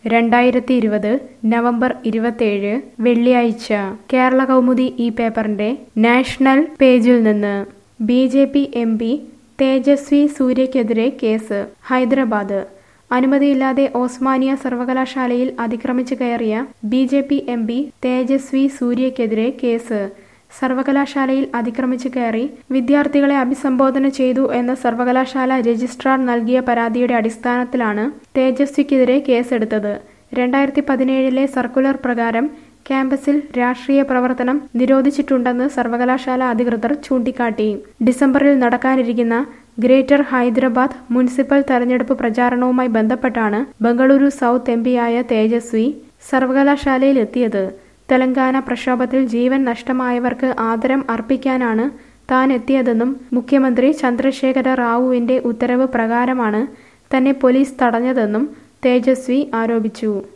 രണ്ടായിരത്തി ഇരുപത് നവംബർ ഇരുപത്തേഴ് വെള്ളിയാഴ്ച കേരള കൗമുദി ഈ പേപ്പറിന്റെ നാഷണൽ പേജിൽ നിന്ന് B J P M P Tejasvi സൂര്യയ്ക്കെതിരെ കേസ് ഹൈദരാബാദ് അനുമതിയില്ലാതെ ഓസ്മാനിയ സർവകലാശാലയിൽ അതിക്രമിച്ചു കയറിയ B J P M P Tejasvi സൂര്യയ്ക്കെതിരെ കേസ് സർവകലാശാലയിൽ അതിക്രമിച്ചു കയറി വിദ്യാർത്ഥികളെ അഭിസംബോധന ചെയ്തു എന്ന സർവകലാശാല രജിസ്ട്രാർ നൽകിയ പരാതിയുടെ അടിസ്ഥാനത്തിലാണ് തേജസ്വിക്കെതിരെ കേസെടുത്തത് രണ്ടായിരത്തി പതിനേഴിലെ സർക്കുലർ പ്രകാരം ക്യാമ്പസിൽ രാഷ്ട്രീയ പ്രവർത്തനം നിരോധിച്ചിട്ടുണ്ടെന്ന് സർവകലാശാല അധികൃതർ ചൂണ്ടിക്കാട്ടി ഡിസംബറിൽ നടക്കാനിരിക്കുന്ന ഗ്രേറ്റർ ഹൈദരാബാദ് മുനിസിപ്പൽ തെരഞ്ഞെടുപ്പ് പ്രചാരണവുമായി ബന്ധപ്പെട്ടാണ് ബംഗളൂരു സൗത്ത് എം പിയായ തേജസ്വി സർവകലാശാലയിൽ എത്തിയത് തെലങ്കാന പ്രക്ഷോഭത്തിൽ ജീവൻ നഷ്ടമായവർക്ക് ആദരം അർപ്പിക്കാനാണ് താൻ എത്തിയതെന്നും മുഖ്യമന്ത്രി ചന്ദ്രശേഖര റാവുവിന്റെ ഉത്തരവ് പ്രകാരമാണ് തന്നെ പോലീസ് തടഞ്ഞതെന്നും തേജസ്വി ആരോപിച്ചു